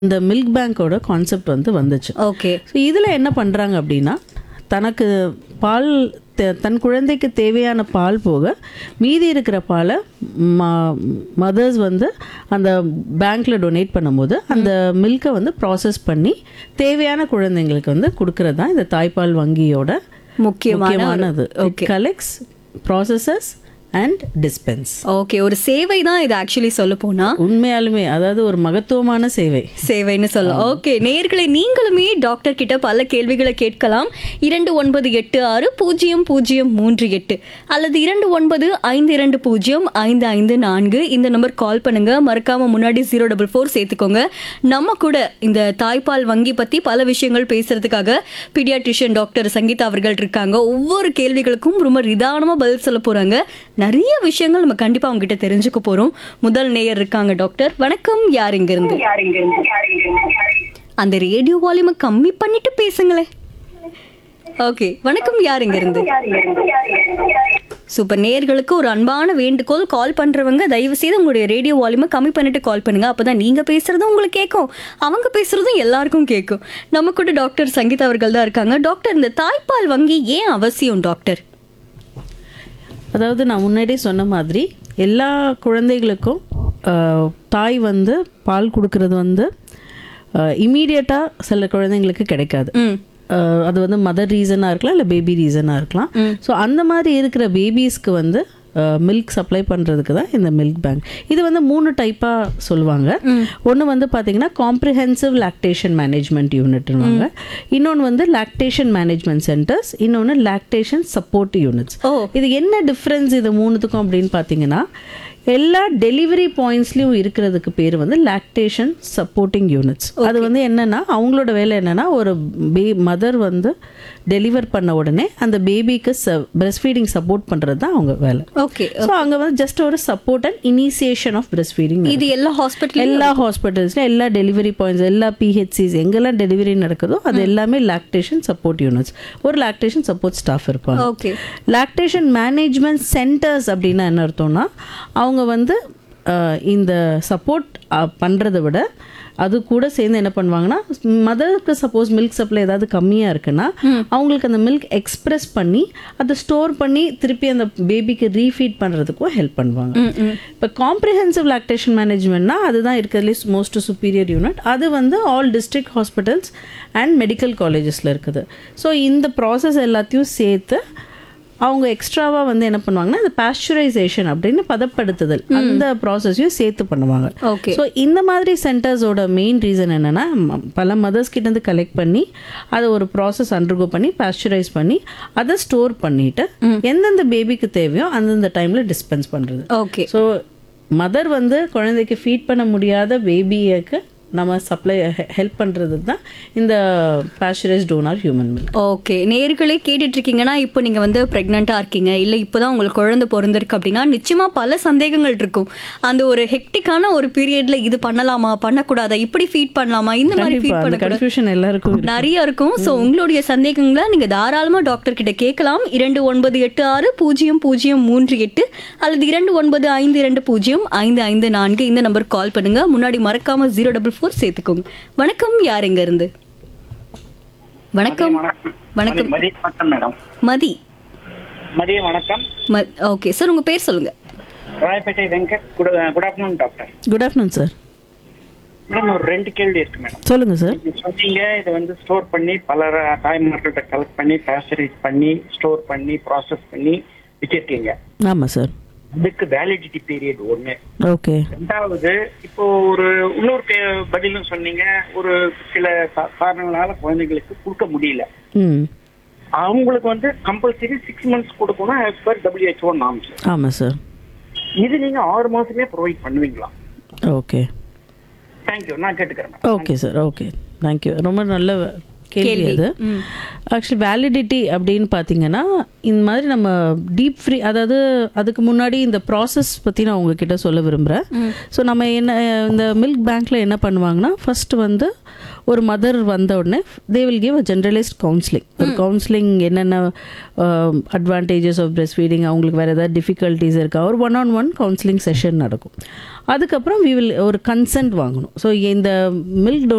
இந்த milk பேங்க்கோட concept வந்து வந்துச்சு ஓகே ஸோ இதில் என்ன பண்ணுறாங்க அப்படின்னா தனக்கு பால் தே- தன் குழந்தைக்கு தேவையான பால் போக மீதி இருக்கிற பாலை மதர்ஸ் வந்து அந்த பேங்க்கில் டொனேட் பண்ணும்போது அந்த மில்கை வந்து ப்ராசஸ் பண்ணி தேவையான குழந்தைங்களுக்கு வந்து கொடுக்கறது தான் இந்த தாய்ப்பால் வங்கியோட முக்கியமான முக்கியமானது collects processes and dispense okay ஒரு சேவை தான் இது ஆக்சுவலி சொல்ல போனா உண்மையாலுமே அதாவது ஒரு மகத்துவமான சேவை சேவைன்னு சொல்லலாம் ஓகே நேர்களை நீங்களுமே டாக்டர் கிட்ட பல கேள்விகளை கேட்கலாம் இரண்டு ஒன்பது எட்டு ஆறு பூஜ்ஜியம் பூஜ்ஜியம் மூன்று எட்டு அல்லது இரண்டு ஒன்பது ஐந்து இரண்டு பூஜ்ஜியம் ஐந்து ஐந்து நான்கு இந்த நம்பர் கால் பண்ணுங்க மறக்காம முன்னாடி ஜீரோ டபுள் ஃபோர் சேர்த்துக்கோங்க நம்ம கூட இந்த தாய்ப்பால் வங்கி பத்தி பல விஷயங்கள் பேசுறதுக்காக பீடியாட்ரிஷியன் டாக்டர் சங்கீதா அவர்கள் இருக்காங்க ஒவ்வொரு கேள்விகளுக்கும் ரொம்ப நிதானமா பதில் சொல்ல போறாங்க நிறைய விஷயங்கள் நம்ம கண்டிப்பா அவங்க கிட்ட தெரிஞ்சுக்க போறோம் முதல் நேயர் இருக்காங்க டாக்டர் வணக்கம் யார் இங்க இருந்து அந்த ரேடியோ வால்யூமை கம்மி பண்ணிட்டு பேசுங்களேன் ஓகே வணக்கம் யார் இங்க இருந்து சூப்பர் நேயர்களுக்கு ஒரு அன்பான வேண்டுகோள் கால் பண்றவங்க தயவு செய்து உங்களுடைய ரேடியோ வால்யூமை கம்மி பண்ணிட்டு கால் பண்ணுங்க அப்பதான் நீங்க பேசுறதும் உங்களுக்கு கேட்கும் அவங்க பேசுறதும் எல்லாருக்கும் கேட்கும் நம்ம கூட டாக்டர் சங்கீதா அவர்கள் தான் இருக்காங்க டாக்டர் இந்த தாய்ப்பால் வங்கி ஏன் அவசியம் டாக்டர் அதாவது நான் முன்னாடியே சொன்ன மாதிரி எல்லா குழந்தைகளுக்கும் ஆஹ், தாய் வந்து பால் கொடுக்கறது வந்து இமீடியட்டாக சில குழந்தைங்களுக்கு கிடைக்காது ம் ஆஹ், அது வந்து மதர் ரீசனாக இருக்கலாம் இல்லை பேபி ரீசனாக இருக்கலாம் ஸோ அந்த மாதிரி இருக்கிற பேபிஸ்க்கு வந்து மில்க் சப்ளை பண்ணுறதுக்கு தான் இந்த மில்க் பேங்க் இது வந்து மூணு டைப்பாக சொல்லுவாங்க ஒன்று வந்து பார்த்தீங்கன்னா காம்ப்ரிஹென்சிவ் லாக்டேஷன் மேனேஜ்மெண்ட் யூனிட்னுவாங்க இன்னொன்று வந்து லாக்டேஷன் மேனேஜ்மெண்ட் சென்டர்ஸ் இன்னொன்று லாக்டேஷன் சப்போர்ட் யூனிட்ஸ் ஓ இது என்ன டிஃப்ரென்ஸ் இது மூணுத்துக்கும் அப்படின்னு பார்த்தீங்கன்னா எல்லா டெலிவரி பாயிண்ட்ஸ்லையும் இருக்கிறதுக்கு பேர் வந்து லாக்டேஷன் சப்போர்ட்டிங் யூனிட்ஸ் அது வந்து என்னன்னா அவங்களோட வேலை என்னன்னா ஒரு பே மதர் வந்து டெலிவர் பண்ண உடனே அந்த பேபிக்கு பிரஸ்ட் ஃபீடிங் சப்போர்ட் பண்ணுறது தான் அவங்க வேலை ஓகே ஸோ அங்கே வந்து ஜஸ்ட் ஒரு support and initiation of breastfeeding இது எல்லா ஹாஸ்பிட்டல் எல்லா ஹாஸ்பிட்டல்ஸ்ல எல்லா டெலிவரி பாயிண்ட்ஸ் எல்லா பிஹெச்சிஸ் எங்கெல்லாம் டெலிவரி நடக்குதோ அது எல்லாமே லாக்டேஷன் சப்போர்ட் யூனிட்ஸ் ஒரு லாக்டேஷன் சப்போர்ட் ஸ்டாஃப் இருப்பாங்க ஓகே லாக்டேஷன் மேனேஜ்மெண்ட் சென்டர்ஸ் அப்படின்னா என்ன அர்த்தம்னா அவங்க வந்து அஹ், இந்த சப்போர்ட் பண்ணுறதை விட அது கூட சேர்ந்து என்ன பண்ணுவாங்கன்னா மதருக்கு சப்போஸ் மில்க் சப்ளை ஏதாவது கம்மியாக இருக்குன்னா அவங்களுக்கு அந்த மில்க் எக்ஸ்பிரஸ் பண்ணி அதை ஸ்டோர் பண்ணி திருப்பி அந்த பேபிக்கு ரீஃபீட் பண்ணுறதுக்கும் ஹெல்ப் பண்ணுவாங்க இப்போ காம்ப்ரிஹென்சிவ் லாக்டேஷன் மேனேஜ்மெண்ட்னா அதுதான் இருக்கிறதுலே மோஸ்ட் சுப்பீரியர் யூனிட் அது வந்து all district hospitals and medical காலேஜஸில் இருக்குது ஸோ இந்த ப்ராசஸ் எல்லாத்தையும் சேர்த்து அவங்க எக்ஸ்ட்ராவாக வந்து என்ன பண்ணுவாங்கன்னா இந்த பாஸ்சுரைசேஷன் அப்படின்னு பதப்படுத்துதல் அந்த ப்ராசஸையும் சேர்த்து பண்ணுவாங்க ஓகே ஸோ இந்த மாதிரி சென்டர்ஸோட மெயின் ரீசன் என்னன்னா ம- பல மதர்ஸ் கிட்டேருந்து கலெக்ட் பண்ணி அதை ஒரு ப்ராசஸ் அண்டர்கோ பண்ணி பாஸ்சுரைஸ் பண்ணி அதை ஸ்டோர் பண்ணிட்டு எந்தெந்த பேபிக்கு தேவையோ அந்தந்த டைமில் டிஸ்பென்ஸ் பண்ணுறது ஓகே ஸோ மதர் வந்து குழந்தைக்கு ஃபீட் பண்ண முடியாத பேபிக்கு நம்ம சப்ளை ஹெல்ப் பண்ணுறது தான் இந்த pasteurise donor human milk okay நேர்களே கேட்டுட்டு இருக்கீங்கன்னா இப்போ நீங்க வந்து பிரெக்னெண்டா இருக்கீங்க இல்ல இப்போதான் உங்களுக்கு குழந்தை பிறந்திருக்கு அப்படின்னா நிச்சயமா பல சந்தேகங்கள் இருக்கும் அந்த ஒரு ஹெக்டிக்கான ஒரு பீரியட்ல இது பண்ணலாமா பண்ணக்கூடாதா இப்படி ஃபீட் பண்ணலாமா இந்த மாதிரி கண்டிப்பா ஃபீட் அந்த பண்ணக்கூடாது கன்ஃபியூஷன் எல்லாருக்கும் இருக்கு. நிறைய இருக்கும் ஸோ உங்களுடைய சந்தேகங்களை நீங்க தாராளமா டாக்டர் கிட்ட கேட்கலாம் இரண்டு ஒன்பது எட்டு ஆறு பூஜ்ஜியம் பூஜ்ஜியம் மூன்று எட்டு அல்லது இரண்டு ஒன்பது ஐந்து இரண்டு பூஜ்ஜியம் ஐந்து ஐந்து நான்கு இந்த நம்பர் கால் பண்ணுங்க முன்னாடி மறக்காம ஜீரோ டபுள் ஃபோர் சேர்த்துக்கோங்க வணக்கம் யார் எங்க இருந்து வணக்கம் வணக்கம் மதிய வணக்கம் மேடம் மதி மதிய வணக்கம் ஓகே சார் உங்க பேர் சொல்லுங்க Royapettah Venkat good good afternoon doctor good afternoon sir madam ஒரு ரெண்டு கேள்வி இருக்கு மேடம் சொல்லுங்க சார் நீங்க சொன்னீங்க இதை வந்து ஸ்டோர் பண்ணி பல ர- தாய்மார்கள்ட்ட கலெக்ட் பண்ணி பாஸ்டரைஸ் பண்ணி ஸ்டோர் பண்ணி ப்ராசஸ் பண்ணி வச்சிருக்கீங்க ஆமாம் சார் இதுக்கு வேலிடிட்டி பீரியட் ஒண்ணு ஓகே ரெண்டாவது இப்போ ஒரு இன்னொரு கே- பதிலும் சொன்னீங்க ஒரு சில கா- காரணங்களால குழந்தைங்களுக்கு கொடுக்க முடியல ம் அவங்களுக்கு வந்து கம்பல்சரி சிக்ஸ் மந்த்ஸ் கொடுக்கணும் ஆஸ் பர் டபிள்யூஹெச்ஓ நாம்ஸ் ஆமாம் சார் இது நீங்க ஆறு மாசமே ப்ரொவைட் பண்ணுவீங்களா ஓகே தேங்க்யூ நான் கேட்டுக்கிறேன் ஓகே சார் ஓகே தேங்க்யூ ரொம்ப நல்ல கேள்வி அது ஆக்சுவலி வேலிடிட்டி அப்படின்னு பார்த்தீங்கன்னா இந்த மாதிரி நம்ம டீப் ஃப்ரீ அதாவது அதுக்கு முன்னாடி இந்த ப்ராசஸ் பற்றி நான் உங்ககிட்ட சொல்ல விரும்புகிறேன் ஸோ நம்ம என்ன இந்த மில்க் பேங்க்கில் என்ன பண்ணுவாங்கன்னா ஃபர்ஸ்ட் வந்து ஒரு மதர் வந்த உடனே they will give a generalised counselling ஒரு கவுன்சிலிங் என்னென்ன அட்வான்டேஜஸ் ஆஃப் பிரஸ்ட் ஃபீடிங் அவங்களுக்கு வேறு ஏதாவது டிஃபிகல்ட்டிஸ் இருக்கா ஒரு one on one counselling session நடக்கும் அதுக்கப்புறம் வி வில் ஒரு கன்சென்ட் வாங்கணும் ஸோ இந்த மில்க்